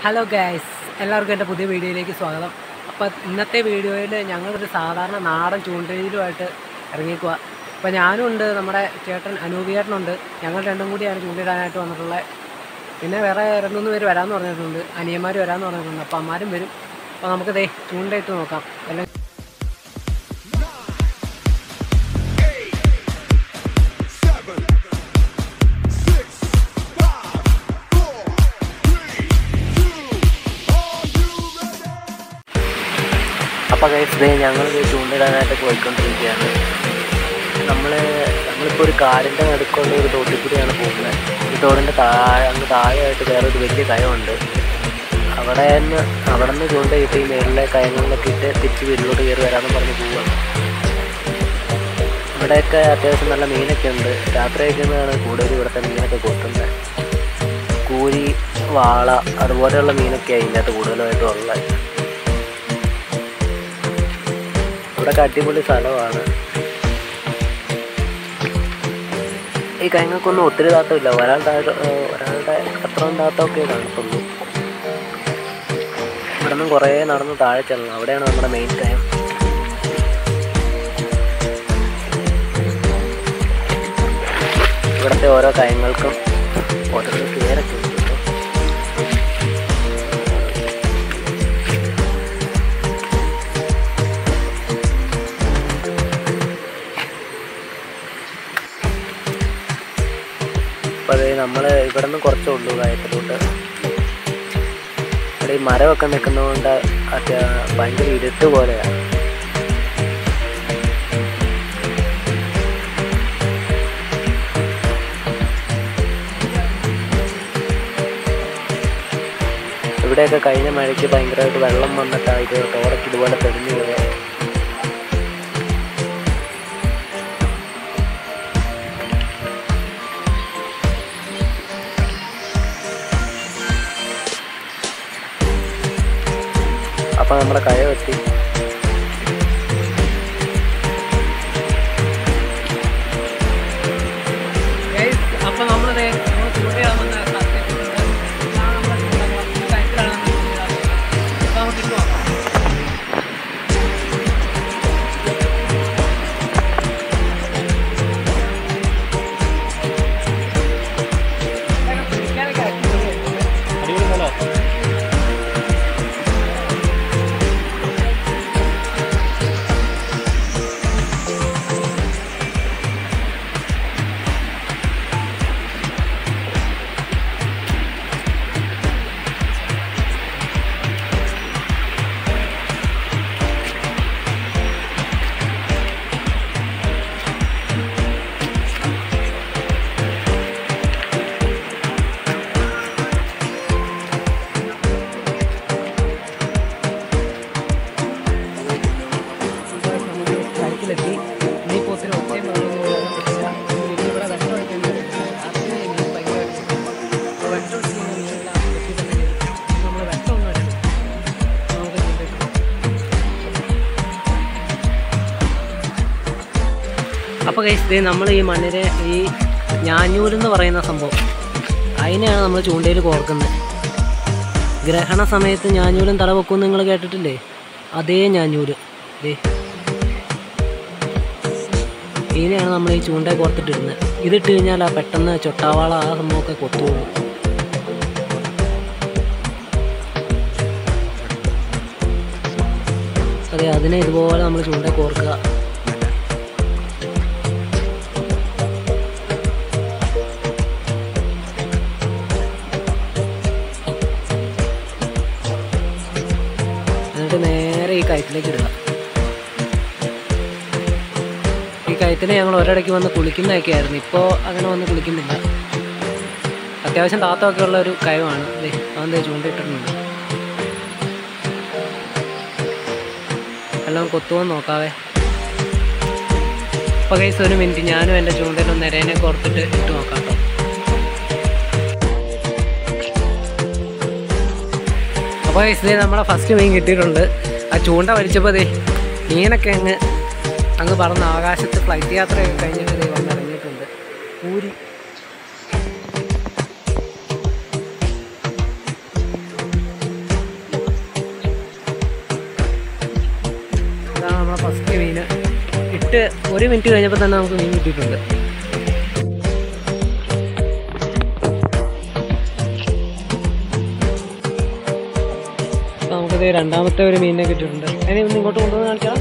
Hello guys എല്ലാവർക്കും എൻ്റെ പുതിയ വീഡിയോയിലേക്ക് സ്വാഗതം അപ്പോൾ ഇന്നത്തെ വീഡിയോയിൽ ഞങ്ങളൊരു സാധാരണ നാടൻ ചൂണ്ടയിലുമായിട്ട് ഇറങ്ങിക്കുക അപ്പോൾ ഞാനും ഉണ്ട് നമ്മുടെ ചേട്ടൻ അനൂപിയേട്ടനുണ്ട് ഞങ്ങൾ രണ്ടും കൂടിയാണ് ചൂണ്ടയിടാനായിട്ട് വന്നിട്ടുള്ളത് പിന്നെ വേറെ രണ്ടുമൂന്ന് പേര് വരാമെന്ന് പറഞ്ഞിട്ടുണ്ട് അനിയന്മാർ വരാമെന്ന് പറഞ്ഞിട്ടുണ്ട് അപ്പോൾ അമ്മാരും വരും അപ്പോൾ നമുക്ക് ദേ ചൂണ്ടയിട്ട് നോക്കാം എല്ലാം seven, six, five, four, three, two, are you ready? അപ്പോൾ ഗൈസ് ദേ ഞങ്ങൾ ചൂണ്ടിടാനായിട്ട് പോയിക്കൊണ്ടിരിക്കുകയാണ് നമ്മൾ നമ്മളിപ്പോൾ ഒരു കാടിൻ്റെ നടുക്കുള്ള ഒരു തോട്ടിൽ കൂടിയാണ് പോകുന്നത് ഈ തോടിൻ്റെ താഴെ അങ്ങ് താഴെയായിട്ട് വേറെ ഒരു വലിയ കയമുണ്ട് അവിടെ നിന്ന് അവിടെ നിന്ന് ചൂണ്ട കിട്ടി മേളിലെ കയങ്ങളിലൊക്കെ ഇട്ട് തിരിച്ച് വീട്ടിലോട്ട് കയറി വരാമെന്ന് പറഞ്ഞ് പോവുകയാണ് ഇവിടെയൊക്കെ അത്യാവശ്യം നല്ല മീനൊക്കെ ഉണ്ട് രാത്രിയൊക്കെയാണ് കൂടുതൽ ഇവിടുത്തെ മീനൊക്കെ കൊത്തുന്നത് കൂരി വാള അതുപോലെയുള്ള മീനൊക്കെയാണ് ഇതിനകത്ത് കൂടുതലായിട്ടും ഉള്ളത് ഇവിടെ അടിപൊളി സ്ഥലമാണ് ഈ കയങ്ങൾക്കൊന്നും ഒത്തിരി താത്തമില്ല ഒരാൾ താഴെ ഒരാളുടെ അത്രയും താത്തമൊക്കെ കാണത്തുള്ളൂ ഇവിടെ നിന്ന് കുറേ നടന്ന് താഴെ ചെല്ലണം അവിടെയാണ് നമ്മുടെ മെയിൻ കയം ഇവിടുത്തെ ഓരോ കയങ്ങൾക്കും ഓരോരോ പേരൊക്കെ ഉണ്ട് കേട്ടോ അപ്പോൾ അത് നമ്മൾ ഇവിടെ നിന്ന് കുറച്ചേ ഉള്ളൂ കായത്തിലോട്ട് ഇവിടെ ഈ മരമൊക്കെ നിൽക്കുന്നതുകൊണ്ട് അത് ഭയങ്കര ഇരുട്ട് പോലെയാണ് ഇവിടെയൊക്കെ കഴിഞ്ഞ മഴയ്ക്ക് ഭയങ്കരമായിട്ട് വെള്ളം വന്നിട്ടാണ് ഇത് ടോറയ്ക്ക് ഇതുപോലെ തെളിഞ്ഞു പോയത് അപ്പം നമ്മുടെ കയ വെട്ടി ഗൈസ് അപ്പോൾ നമ്മൾ നമ്മൾ ചൂണ്ടയിടാമെന്ന് സത്യത്തിലുണ്ട് ഇതാണ് നമ്മുടെ ചൂണ്ടക്കുളം ഈ സൈഡിലാണ് നമ്മൾ ചൂണ്ടയിടാൻ പോകുന്നത് അപ്പോൾ നമുക്ക് ഇട്ട് നോക്കാം പിടിക്കാനൊക്കെ അടിപൊളിയായിട്ടുണ്ട്. നമുക്ക് കരക്കിലെത്തി ഇനിയിപ്പോൾ ഒത്തിരി ഒച്ചയും ബഹളമൊന്നും ഇല്ലാതെ പറ്റില്ല. ഇനി ഇവിടെ വെട്ടം അടിക്കേണ്ടി വരും. രാത്രിയിൽ ഇനി ഭയങ്കരമായിട്ട് അപ്പോൾ വെട്ടം അടിച്ച് കഴിഞ്ഞാൽ മീനെല്ലാം വെട്ടി തന്നെ വരും. ഇനി നമ്മൾ വെട്ടം ഒന്നും അടിക്കും നമുക്ക് ചൂണ്ടയിട്ട് അപ്പോൾ കഴിച്ചത് നമ്മൾ ഈ മണ്ണിരെ ഈ ഞാഞ്ഞൂരെന്ന് പറയുന്ന സംഭവം അതിനെയാണ് നമ്മൾ ചൂണ്ടയിൽ കോർക്കുന്നത് ഗ്രഹണ സമയത്ത് ഞാഞ്ഞൂലും തല വെക്കും നിങ്ങൾ കേട്ടിട്ടില്ലേ അതേ ഞാഞ്ഞൂല് ദേ ഇതിനെയാണ് നമ്മൾ ഈ ചൂണ്ട കോർത്തിട്ടിരുന്നത് ഇതിട്ട് കഴിഞ്ഞാൽ ആ പെട്ടെന്ന് ചൊട്ടാവാള ആ സംഭവമൊക്കെ കൊത്തുള്ളൂ അതെ അതിനെ ഇതുപോലെ നമ്മൾ ചൂണ്ട കോർക്കുക എന്നിട്ട് നേരെ ഈ കയറ്റിലേക്ക് ഇടുക ഈ കയത്തിന് ഞങ്ങൾ ഒരിടയ്ക്ക് വന്ന് കുളിക്കുന്നതൊക്കെ ആയിരുന്നു ഇപ്പോൾ അങ്ങനെ വന്ന് കുളിക്കുന്നില്ല അത്യാവശ്യം താത്തമൊക്കെ ഉള്ള ഒരു കയമാണ് അല്ലേ അതെന്താ ചൂണ്ടിട്ടിട്ടുണ്ട് എല്ലാം കൊത്തുമെന്ന് നോക്കാവേ അപ്പോൾ കൈസ് ഒരു മിനിറ്റ് ഞാനും എൻ്റെ ചൂണ്ടയിലും നിരേനെ കോർത്തിട്ട് ഇട്ട് നോക്കാം കേട്ടോ അപ്പോൾ കൈസ് ദേ നമ്മളെ ഫസ്റ്റ് മീൻ കിട്ടിയിട്ടുണ്ട് ആ ചൂണ്ട വലിച്ചപ്പോൾ ദേ മീനൊക്കെ അങ്ങ് അങ്ങ് പറന്ന് ആകാശത്ത് ഫ്ലൈറ്റ് യാത്രയൊക്കെ കഴിഞ്ഞിട്ട് ദേ വന്നിറങ്ങിയിട്ടുണ്ട് പൂരി കിട്ടിയ മീൻ ഇട്ട് ഒരു മിനിറ്റ് കഴിഞ്ഞപ്പോൾ തന്നെ നമുക്ക് മീൻ കിട്ടിയിട്ടുണ്ട് അപ്പോൾ നമുക്കിത് രണ്ടാമത്തെ ഒരു മീനിനെ കിട്ടിയിട്ടുണ്ട് അതിനെ ഒന്ന് ഇങ്ങോട്ട് കൊണ്ടുവന്ന് കാണിക്കാം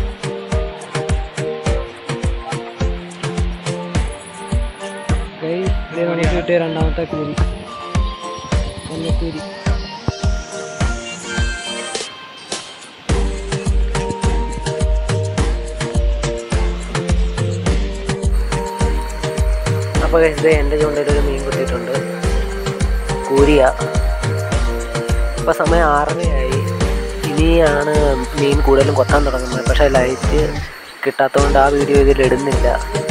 Guys, ഇത് നമുക്ക് കിട്ടിയ രണ്ടാമത്തെ കൂരി മഞ്ഞക്കൂരി അപ്പോൾ ഇത് എൻ്റെ ചൂണ്ടയിൽ ഒരു മീൻ കുത്തിയിട്ടുണ്ട് കൂരിയ ഇപ്പോൾ സമയം ആറരയായി ഇനിയാണ് മീൻ കൂടുതലും കൊത്താൻ തുടങ്ങുന്നത് പക്ഷേ ലൈറ്റ് കിട്ടാത്തതുകൊണ്ട് ആ വീഡിയോ ഇതിൽ ഇടുന്നില്ല